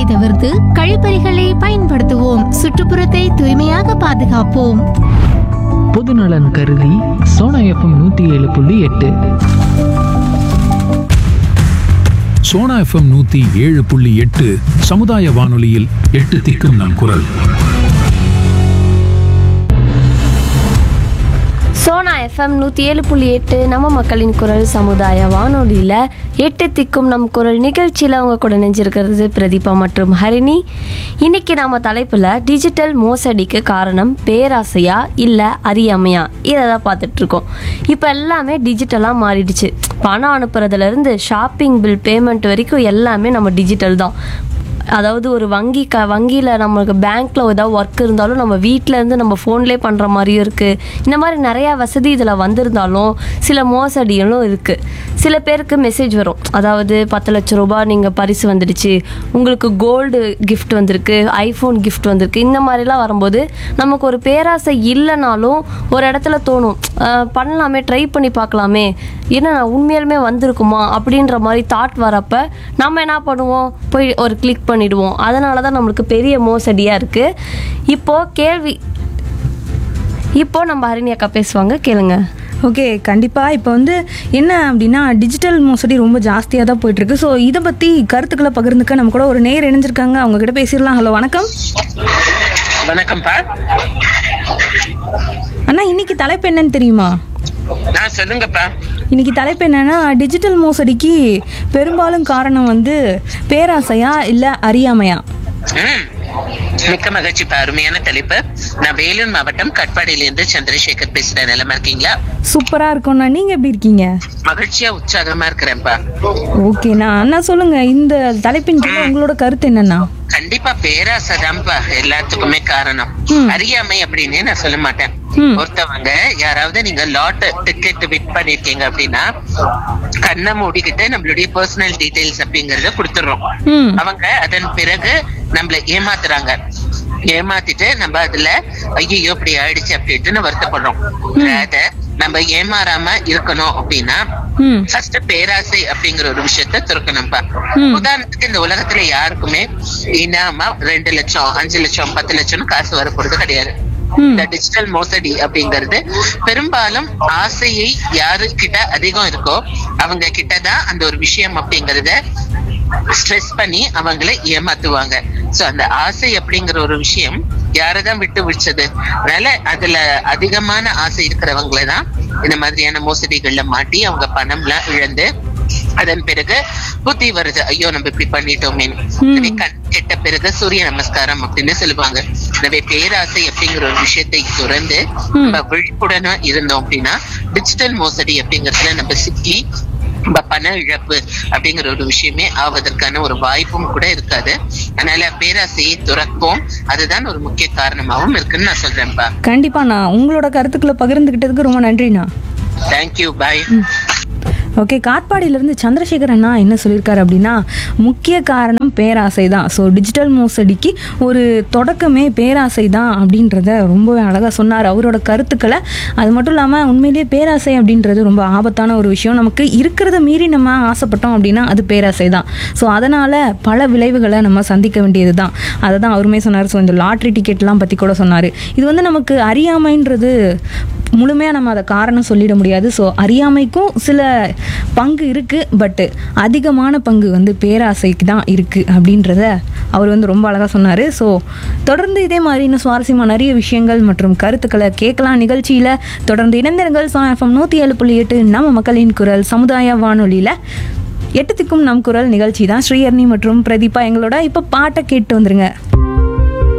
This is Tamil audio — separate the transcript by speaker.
Speaker 1: தவிர்த்து கழிப்பறைகளை பயன்படுத்துவோம் சுற்றுப்புறத்தை தூய்மையாக பாதுகாப்போம்
Speaker 2: பொதுநலன் கருதி சோனா எஃப்எம் நூற்றி ஏழு புள்ளி எட்டு
Speaker 3: சோனா எஃப்எம் நூத்தி ஏழு புள்ளி எட்டு சமுதாய வானொலியில் எட்டு திக்கும் நம் குரல்
Speaker 4: சோனா எஃப்எம் நூற்றி ஏழு புள்ளி எட்டு நம்ம மக்களின் குரல் சமுதாய வானொலியில் எட்டு திக்கும் நம் குரல் நிகழ்ச்சியில் அவங்க கூட நெஞ்சிருக்கிறது பிரதீபா மற்றும் ஹரிணி இன்னைக்கு நாம தலைப்பில் டிஜிட்டல் மோசடிக்கு காரணம் பேராசையா இல்லை அறியாமையா இதை தான் பார்த்துட்டு இருக்கோம் இப்போ எல்லாமே டிஜிட்டலாக மாறிடுச்சு பணம் அனுப்புறதுலேருந்து ஷாப்பிங் பில் பேமெண்ட் வரைக்கும் எல்லாமே நம்ம டிஜிட்டல் தான் அதாவது ஒரு வங்கி க வங்கியில் நம்மளுக்கு பேங்க்கில் ஏதாவது ஒர்க் இருந்தாலும் நம்ம வீட்டில் இருந்து நம்ம ஃபோன்லேயே பண்ணுற மாதிரியும் இருக்குது இந்த மாதிரி நிறையா வசதி இதில் வந்திருந்தாலும் சில மோசடிகளும் இருக்குது சில பேருக்கு மெசேஜ் வரும் அதாவது பத்து லட்ச ரூபாய் நீங்கள் பரிசு வந்துடுச்சு உங்களுக்கு கோல்டு கிஃப்ட் வந்திருக்கு ஐஃபோன் கிஃப்ட் வந்திருக்கு இந்த மாதிரிலாம் வரும்போது நமக்கு ஒரு பேராசை இல்லைனாலும் ஒரு இடத்துல தோணும் அஹ் பண்ணலாமே ட்ரை பண்ணி பார்க்கலாமே என்ன நான் உண்மையாலுமே வந்திருக்குமா அப்படின்ற மாதிரி தாட் வரப்ப நம்ம என்ன பண்ணுவோம் போய் ஒரு கிளிக் பண்ணிடுவோம் அதனால தான் நம்மளுக்கு பெரிய மோசடியாக இருக்குது இப்போது கேள்வி இப்போ நம்ம ஹரிணி அக்கா பேசுவாங்க கேளுங்க
Speaker 5: ஓகே கண்டிப்பாக இப்போ வந்து என்ன அப்படின்னா டிஜிட்டல் மோசடி ரொம்ப ஜாஸ்தியாக தான் போயிட்டுருக்கு ஸோ இதை பற்றி கருத்துக்களை பகிர்ந்துக்க நம்ம கூட ஒரு நேர் இணைஞ்சிருக்காங்க அவங்க கிட்ட பேசிடலாம் ஹலோ வணக்கம்
Speaker 6: வணக்கம்ப்பா
Speaker 5: அண்ணா இன்னைக்கு தலைப்பு என்னன்னு தெரியுமா
Speaker 6: நான் சொல்லுங்கப்பா
Speaker 5: இன்னைக்கு தலைப்பு என்னன்னா டிஜிட்டல் மோசடிக்கு பெரும்பாலும் காரணம் வந்து பேராசையா இல்லை அறியாமையா
Speaker 6: ம் மிக்க மகிழ்ச்சிப்பா அருமையான தலைப்பு நான் வேலூர் மாவட்டம் கட்பாடியிலிருந்து சந்திரசேகர் பேசுறேன் நிலமா இருக்கீங்களா
Speaker 5: சூப்பராக இருக்கும்ண்ணா நீங்கள் எப்படி இருக்கீங்க
Speaker 6: மகிழ்ச்சியா உற்சாகமா இருக்கிறேன்ப்பா
Speaker 5: ஓகேண்ணா அண்ணா சொல்லுங்க இந்த தலைப்பின் கீழே உங்களோட கருத்து என்னண்ணா
Speaker 6: கண்டிப்பா பேராசைதான்ப்பா எல்லாத்துக்குமே காரணம்
Speaker 5: ம்.
Speaker 6: அறியாமை அப்படின்னு நான் சொல்ல மாட்டேன்
Speaker 5: ம்.
Speaker 6: ஒருத்தவங்க யாராவது நீங்க லாட் டிக்கெட் விட் பண்ணிருக்கீங்க அப்படின்னா கண்ணை மூடிக்கிட்டு நம்மளுடைய பர்சனல் டீடைல்ஸ் அப்படிங்கறத கொடுத்துடுறோம்
Speaker 5: ம்
Speaker 6: அவங்க அதன் பிறகு நம்மள ஏமாத்துறாங்க ஏமாத்திட்டு நம்ம அதுல ஐயோ இப்படி ஆயிடுச்சு அப்படின்ட்டு வருத்தப்படுறோம் அத நம்ம ஏமாறாம இருக்கணும் அப்படின்னா
Speaker 5: ம்
Speaker 6: ஃபர்ஸ்ட் பேராசை அப்படிங்கிற ஒரு விஷயத்த துறக்கணும்ப்பா
Speaker 5: ம்.
Speaker 6: உதாரணத்துக்கு இந்த உலகத்துல யாருக்குமே இனாமா ரெண்டு லட்சம் அஞ்சு லட்சம் பத்து லட்சம்னு காசு வரப்போறது கிடையாது
Speaker 5: ம்.
Speaker 6: இந்த டிஜிட்டல் மோசடி அப்படிங்கிறது பெரும்பாலும் ஆசையை யாரு கிட்ட அதிகம் இருக்கோ அவங்க கிட்டதான் அந்த ஒரு விஷயம் அப்படிங்கறத ஸ்ட்ரெஸ் பண்ணி அவங்கள ஏமாத்துவாங்க சோ அந்த ஆசை அப்படிங்கிற ஒரு விஷயம் யாரதான் விட்டு விடுச்சது அதனால அதுல அதிகமான ஆசை இருக்கிறவங்கள தான் இந்த மாதிரியான மோசடிகள்ல மாட்டி அவங்க பணம்லாம் இழந்து அதன் பிறகு புத்தி வருது ஐயோ நம்ம இப்படி பண்ணிட்டோமே சரி, கண் கெட்ட பிறகு சூரிய நமஸ்காரம் அப்படின்னு சொல்லுவாங்க எனவே பேராசை அப்படிங்கிற ஒரு விஷயத்தை துறந்து நம்ம விழிப்புடனா இருந்தோம் அப்படின்னா டிஜிட்டல் மோசடி அப்படிங்கறதுல நம்ம சிக்கி நம்ம பண இழப்பு அப்படிங்கிற ஒரு விஷயமே ஆவதற்கான ஒரு வாய்ப்பும் கூட இருக்காது அதனால பேராசையை துறப்போம் அதுதான் ஒரு முக்கிய காரணமாவும் இருக்குன்னு நான் சொல்றேன்ப்பா
Speaker 5: கண்டிப்பாண்ணா உங்களோட கருத்துக்களை பகிர்ந்துக்கிட்டதுக்கு ரொம்ப நன்றிண்ணா
Speaker 6: தேங்க்யூ பாய்
Speaker 5: ஓகே காட்பாடியிலேருந்து சந்திரசேகர் அண்ணா என்ன சொல்லியிருக்காரு அப்படின்னா முக்கிய காரணம் பேராசை தான் ஸோ டிஜிட்டல் மோசடிக்கு ஒரு தொடக்கமே பேராசை தான் அப்படின்றத ரொம்பவே அழகாக சொன்னார் அவரோட கருத்துக்களை அது மட்டும் இல்லாமல் உண்மையிலேயே பேராசை அப்படின்றது ரொம்ப ஆபத்தான ஒரு விஷயம் நமக்கு இருக்கிறத மீறி நம்ம ஆசைப்பட்டோம் அப்படின்னா அது பேராசை தான் ஸோ அதனால் பல விளைவுகளை நம்ம சந்திக்க வேண்டியது தான் அதை தான் அவருமே சொன்னார் ஸோ இந்த லாட்ரி டிக்கெட்லாம் பற்றி கூட சொன்னார் இது வந்து நமக்கு அறியாமைன்றது முழுமையாக நம்ம அதை காரணம் சொல்லிட முடியாது ஸோ அறியாமைக்கும் சில பங்கு இருக்குது பட்டு அதிகமான பங்கு வந்து பேராசைக்கு தான் இருக்குது அப்படின்றத அவர் வந்து ரொம்ப அழகாக சொன்னார் ஸோ தொடர்ந்து இதே மாதிரி இன்னும் சுவாரஸ்யமாக நிறைய விஷயங்கள் மற்றும் கருத்துக்களை கேட்கலாம் நிகழ்ச்சியில் தொடர்ந்து இணைந்திருங்கள் சோ எஃப்எம் நூற்றி ஏழு புள்ளி எட்டு நம்ம மக்களின் குரல் சமுதாய வானொலியில் எட்டு திக்கும் நம் குரல் நிகழ்ச்சி தான் ஸ்ரீஹர்னி மற்றும் பிரதீபா எங்களோட இப்போ பாட்டை கேட்டு வந்துருங்க